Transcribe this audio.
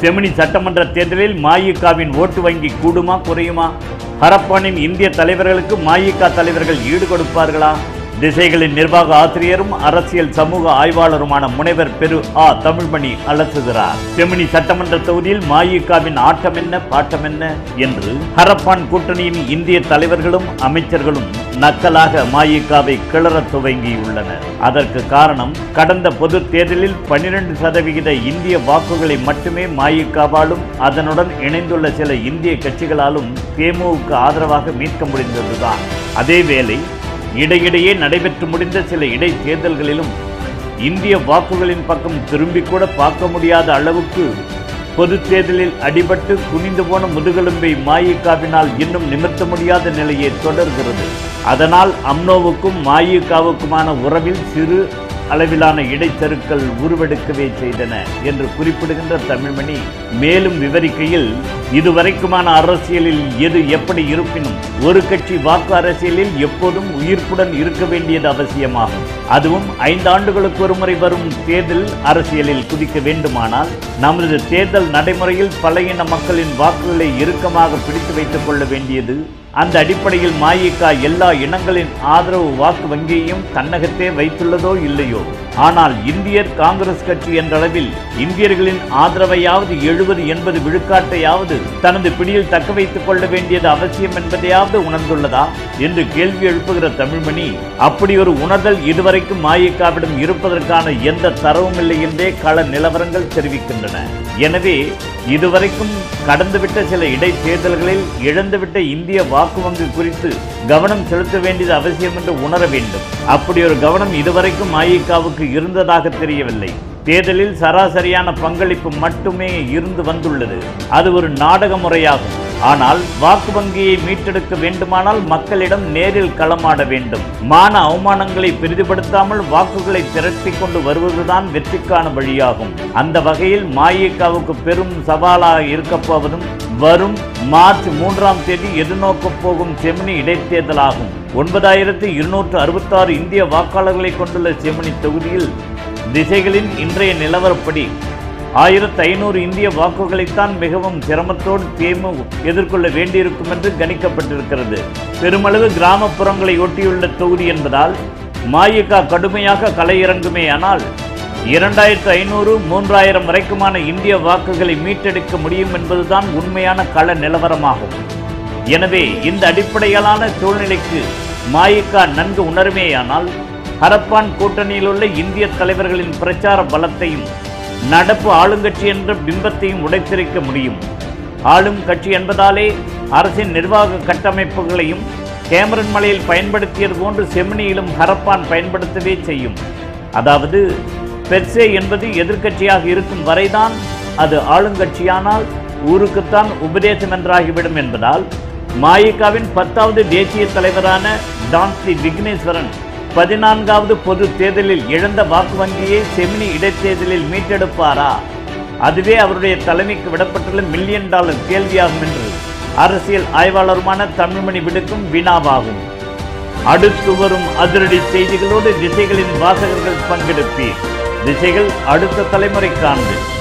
செமினி சட்டமன்ற தேர்தலில் மாயிகாவின் ஓட்டு வங்கி கூடுமா குறையுமா ஹரப்பானின் இந்திய தலைவர்களுக்கு மாயிகா தலைவர்கள் ஈடு கொடுப்பார்களா திசைகளின் நிர்வாக ஆசிரியரும் அரசியல் சமூக ஆய்வாளருமான முனைவர் பெரு ஆ தமிழ்மணி அலசுகிறார் செமினி சட்டமன்ற தொகுதியில் மாயிகாவின் ஆட்டம் என்ன பாட்டம் என்ன என்று ஹரப்பான் கூட்டணியின் இந்திய தலைவர்களும் அமைச்சர்களும் நக்கலாக மாயிகாவை கிளறத் துவங்கியுள்ளனர் அதற்கு காரணம் கடந்த பொது தேர்தலில் பனிரெண்டு சதவிகித இந்திய வாக்குகளை மட்டுமே மாயிகாவாலும் அதனுடன் இணைந்துள்ள சில இந்திய கட்சிகளாலும் தேமுவுக்கு ஆதரவாக மீட்க முடிந்ததுதான் அதேவேளை இடையிடையே நடைபெற்று முடிந்த சில இடைத்தேர்தல்களிலும் இந்திய வாக்குகளின் பக்கம் திரும்பி கூட பார்க்க முடியாத அளவுக்கு பொது தேர்தலில் அடிபட்டு குனிந்து போன முதுகெலும்பை மாயிகாவினால் இன்னும் நிமிர்த்த முடியாத நிலையே தொடர்கிறது அதனால் அம்னோவுக்கும் மாயிகாவுக்குமான உறவில் சிறு அளவிலான இடைத்தருக்கள் உருவெடுக்கவே செய்தன என்று குறிப்பிடுகின்ற தமிழ்மணி மேலும் விவரிக்கையில் இதுவரைக்குமான அரசியலில் எது எப்படி இருப்பினும் ஒரு கட்சி வாக்கு அரசியலில் எப்போதும் உயிர்ப்புடன் இருக்க வேண்டியது அவசியமாகும் அதுவும் ஐந்து ஆண்டுகளுக்கு ஒருமுறை வரும் தேர்தல் அரசியலில் குதிக்க வேண்டுமானால் நமது தேர்தல் நடைமுறையில் பல இன மக்களின் வாக்குகளை இறுக்கமாக பிடித்து வைத்துக் கொள்ள வேண்டியது அந்த அடிப்படையில் மாயிகா எல்லா இனங்களின் ஆதரவு வாக்கு வங்கியையும் தன்னகத்தே வைத்துள்ளதோ இல்லையோ ஆனால் இந்தியர் காங்கிரஸ் கட்சி என்ற அளவில் இந்தியர்களின் ஆதரவையாவது எழுபது எண்பது விழுக்காட்டையாவது தனது பிடியில் தக்க வைத்துக் கொள்ள வேண்டியது அவசியம் என்பதையாவது உணர்ந்துள்ளதா என்று கேள்வி எழுப்புகிற தமிழ்மணி அப்படி ஒரு உணர்தல் இதுவரைக்கும் மாயிகாவிடம் இருப்பதற்கான எந்த தரவும் இல்லை என்றே கள நிலவரங்கள் தெரிவிக்கின்றன எனவே இதுவரைக்கும் கடந்துவிட்ட சில இடைத்தேர்தல்களில் இழந்துவிட்ட இந்திய வாக்கு வங்கி குறித்து கவனம் செலுத்த வேண்டியது அவசியம் என்று உணர வேண்டும் அப்படி ஒரு கவனம் இதுவரைக்கும் மாயிகாவுக்கு இருந்ததாக தெரியவில்லை தேர்தலில் சராசரியான பங்களிப்பு மட்டுமே இருந்து வந்துள்ளது அது ஒரு நாடக முறையாகும் ஆனால் வாக்கு வங்கியை மீட்டெடுக்க வேண்டுமானால் மக்களிடம் நேரில் களமாட வேண்டும் மான அவமானங்களை பெரிதுபடுத்தாமல் வாக்குகளை திரட்டிக் கொண்டு வருவதுதான் வெற்றிக்கான வழியாகும் அந்த வகையில் மாயிகாவுக்கு பெரும் சவாலாக இருக்கப் போவதும் வரும் மார்ச் மூன்றாம் தேதி எதிர்நோக்கப் போகும் செமினி இடைத்தேர்தலாகும் ஒன்பதாயிரத்து இருநூற்று அறுபத்தாறு இந்திய வாக்காளர்களை கொண்டுள்ள செமினி தொகுதியில் திசைகளின் இன்றைய நிலவரப்படி ஆயிரத்து ஐநூறு இந்திய வாக்குகளைத்தான் மிகவும் சிரமத்தோடு தேமு எதிர்கொள்ள வேண்டியிருக்கும் என்று கணிக்கப்பட்டிருக்கிறது பெருமளவு கிராமப்புறங்களை ஒட்டியுள்ள தொகுதி என்பதால் மாயிகா கடுமையாக கலையிறங்குமே ஆனால் இரண்டாயிரத்து ஐநூறு மூன்றாயிரம் வரைக்குமான இந்திய வாக்குகளை மீட்டெடுக்க முடியும் என்பதுதான் உண்மையான கள நிலவரமாகும் எனவே இந்த அடிப்படையிலான சூழ்நிலைக்கு மாயிகா நன்கு உணருமேயானால் ஹரப்பான் கூட்டணியில் உள்ள இந்திய தலைவர்களின் பிரச்சார பலத்தையும் நடப்பு ஆளுங்கட்சி என்ற பிம்பத்தையும் உடைத்திருக்க முடியும் ஆளும் கட்சி என்பதாலே அரசின் நிர்வாக கட்டமைப்புகளையும் கேமரன் மலையில் பயன்படுத்தியது போன்று செமினியிலும் ஹரப்பான் பயன்படுத்தவே செய்யும் அதாவது பெர்சே என்பது எதிர்க்கட்சியாக இருக்கும் வரைதான் அது ஆளுங்கட்சியானால் ஊருக்குத்தான் உபதேசம் என்றாகிவிடும் என்பதால் மாயிகாவின் பத்தாவது தேசிய தலைவரான டான்ஸ்ரீ விக்னேஸ்வரன் பதினான்காவது பொது தேர்தலில் இழந்த வாக்கு வங்கியை செமினி இடைத்தேர்தலில் மீட்டெடுப்பாரா அதுவே அவருடைய தலைமைக்கு விடப்பட்டுள்ள மில்லியன் டாலர் கேள்வியாகும் என்று அரசியல் ஆய்வாளருமான தமிழ்மணி விடுக்கும் வினாவாகும் அடுத்து வரும் அதிரடி செய்திகளோடு திசைகளின் வாசகர்கள் பங்கெடுப்பீர் திசைகள் அடுத்த தலைமுறைக்கானது